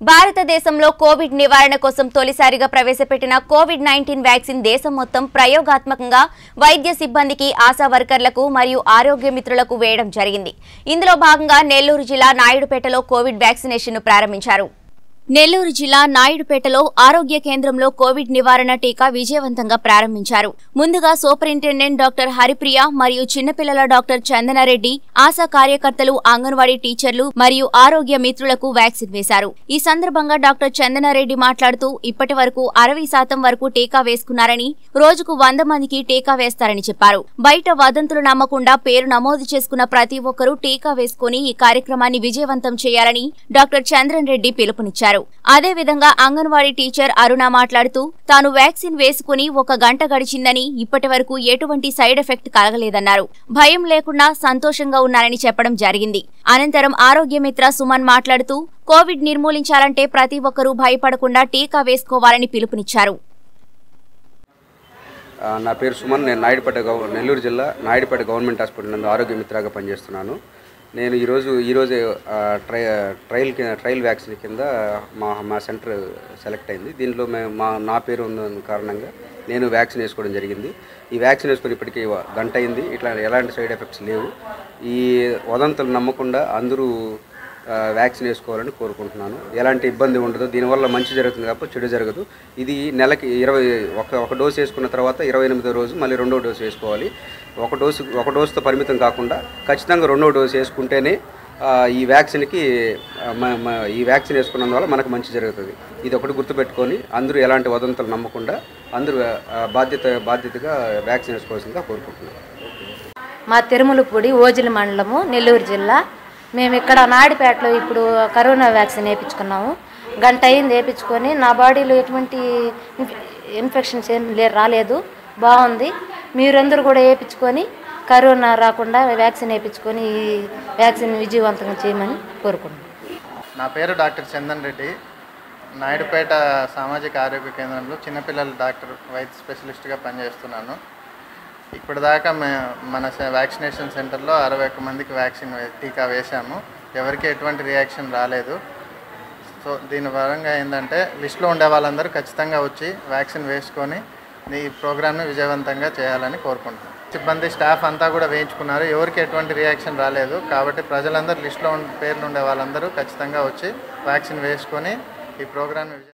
భారతదేశంలో కోవిడ్ నివారణ కోసం తొలిసారిగా ప్రవేశపెట్టిన కోవిడ్ నైన్టీన్ వ్యాక్సిన్ దేశం మొత్తం ప్రయోగాత్మకంగా వైద్య సిబ్బందికి ఆశా వర్కర్లకు మరియు ఆరోగ్య మిత్రులకు వేయడం జరిగింది ఇందులో భాగంగా నెల్లూరు జిల్లా నాయుడుపేటలో కోవిడ్ వ్యాక్సినేషన్ ను ప్రారంభించారు నెల్లూరు జిల్లా నాయుడుపేటలో ఆరోగ్య కేంద్రంలో కోవిడ్ నివారణ టీకా విజయవంతంగా ప్రారంభించారు ముందుగా సూపరింటెండెంట్ డాక్టర్ హరిప్రియ మరియు చిన్నపిల్లల డాక్టర్ చందనారెడ్డి ఆశా కార్యకర్తలు అంగన్వాడీ టీచర్లు మరియు ఆరోగ్య మిత్రులకు వ్యాక్సిన్ వేశారు ఈ సందర్భంగా డాక్టర్ చందనారెడ్డి మాట్లాడుతూ ఇప్పటి వరకు అరవై శాతం వరకు టీకా వేసుకున్నారని రోజుకు వంద మందికి టీకా వేస్తారని చెప్పారు బయట వదంతులు నమ్మకుండా పేరు నమోదు చేసుకున్న ప్రతి ఒక్కరూ టీకా వేసుకుని ఈ కార్యక్రమాన్ని విజయవంతం చేయాలని డాక్టర్ చంద్రన్ రెడ్డి పిలుపునిచ్చారు అదేవిధంగా అంగన్వాడీ టీచర్ అరుణ మాట్లాడుతూ తాను వ్యాక్సిన్ వేసుకుని ఒక గంట గడిచిందని ఇప్పటి వరకు ఎటువంటి సైడ్ ఎఫెక్ట్ కలగలేదన్నారు భయం లేకుండా సంతోషంగా ఉన్నారని చెప్పడం జరిగింది అనంతరం ఆరోగ్య మిత్ర సుమన్ మాట్లాడుతూ కోవిడ్ నిర్మూలించాలంటే ప్రతి ఒక్కరూ భయపడకుండా టీకా వేసుకోవాలని పిలుపునిచ్చారు ఆ, నా పేరు సుమన్ నేను నాయుడుపేట గవ నెల్లూరు జిల్లా నాయుడుపేట గవర్నమెంట్ హాస్పిటల్ నందు ఆరోగ్య మిత్రగా పనిచేస్తున్నాను నేను ఈరోజు ఈరోజే ఆ, ట్రై ట్రయల్ కి- ట్రయల్ వ్యాక్సిన్ కింద మా మా సెంటర్ సెలెక్ట్ అయింది దీనిలో మేము మా నా పేరు ఉన్న కారణంగా నేను వ్యాక్సిన్ వేసుకోవడం జరిగింది ఈ వ్యాక్సిన్ వేసుకొని ఇప్పటికీ వ- గంట అయింది ఇట్లా ఎలాంటి సైడ్ ఎఫెక్ట్స్ లేవు ఈ వదంతులు నమ్మకుండా అందరూ ఆ, వ్యాక్సిన్ వేసుకోవాలని కోరుకుంటున్నాను ఎలాంటి ఇబ్బంది ఉండదు దీనివల్ల మంచి జరుగుతుంది కాబట్టి చెడు జరగదు ఇది నెలకి ఇరవై ఒక ఒక డోసు వేసుకున్న తర్వాత ఇరవై ఎనిమిదో రోజు మళ్ళీ రెండో డోసు వేసుకోవాలి ఒక డోసు ఒక డోసుతో పరిమితం కాకుండా ఖచ్చితంగా రెండో డోసు వేసుకుంటేనే ఆ, ఈ వ్యాక్సిన్కి ఆ, మ- మ- ఈ వ్యాక్సిన్ వేసుకున్నందువల్ల మనకు మంచి జరుగుతుంది ఇది ఒకటి గుర్తుపెట్టుకొని అందరూ ఎలాంటి వదంతులు నమ్మకుండా అందరూ ఆ, బాధ్యత బాధ్యతగా వ్యాక్సిన్ వేసుకోవాల్సిందిగా కోరుకుంటున్నాను మా తిరుమలపూడి ఓజిలి మండలము నెల్లూరు జిల్లా మేము ఇక్కడ నాయుడుపేటలో ఇప్పుడు కరోనా వ్యాక్సిన్ వేయించుకున్నాము గంట అయింది వేయించుకొని నా బాడీలో ఎటువంటి ఇన్ఫె- ఇన్ఫెక్షన్స్ ఏం లే రాలేదు బాగుంది మీరందరూ కూడా వేయించుకొని కరోనా రాకుండా వ్యాక్సిన్ వేయించుకొని ఈ వ్యాక్సిన్ విజయవంతంగా చేయమని కోరుకుంటున్నాను నా పేరు డాక్టర్ చందన్ రెడ్డి నాయుడుపేట సామాజిక ఆరోగ్య కేంద్రంలో చిన్నపిల్లల డాక్టర్ వైద్య స్పెషలిస్ట్గా పనిచేస్తున్నాను ఇప్పటిదాకా మే మన స- వ్యాక్సినేషన్ సెంటర్లో అరవై ఒక్క మందికి వ్యాక్సిన్ వే- టీకా వేశాము ఎవరికి ఎటువంటి రియాక్షన్ రాలేదు సో దీని పరంగా ఏంటంటే లిస్ట్లో ఉండే వాళ్ళందరూ ఖచ్చితంగా వచ్చి వ్యాక్సిన్ వేసుకొని ఈ ప్రోగ్రామ్ని విజయవంతంగా చేయాలని కోరుకుంటున్నాను సిబ్బంది స్టాఫ్ అంతా కూడా వేయించుకున్నారు ఎవరికి ఎటువంటి రియాక్షన్ రాలేదు కాబట్టి ప్రజలందరూ లిస్ట్లో ఉన్న పేర్లు ఉండే వాళ్ళందరూ ఖచ్చితంగా వచ్చి వ్యాక్సిన్ వేసుకొని ఈ ప్రోగ్రామ్ని విజయ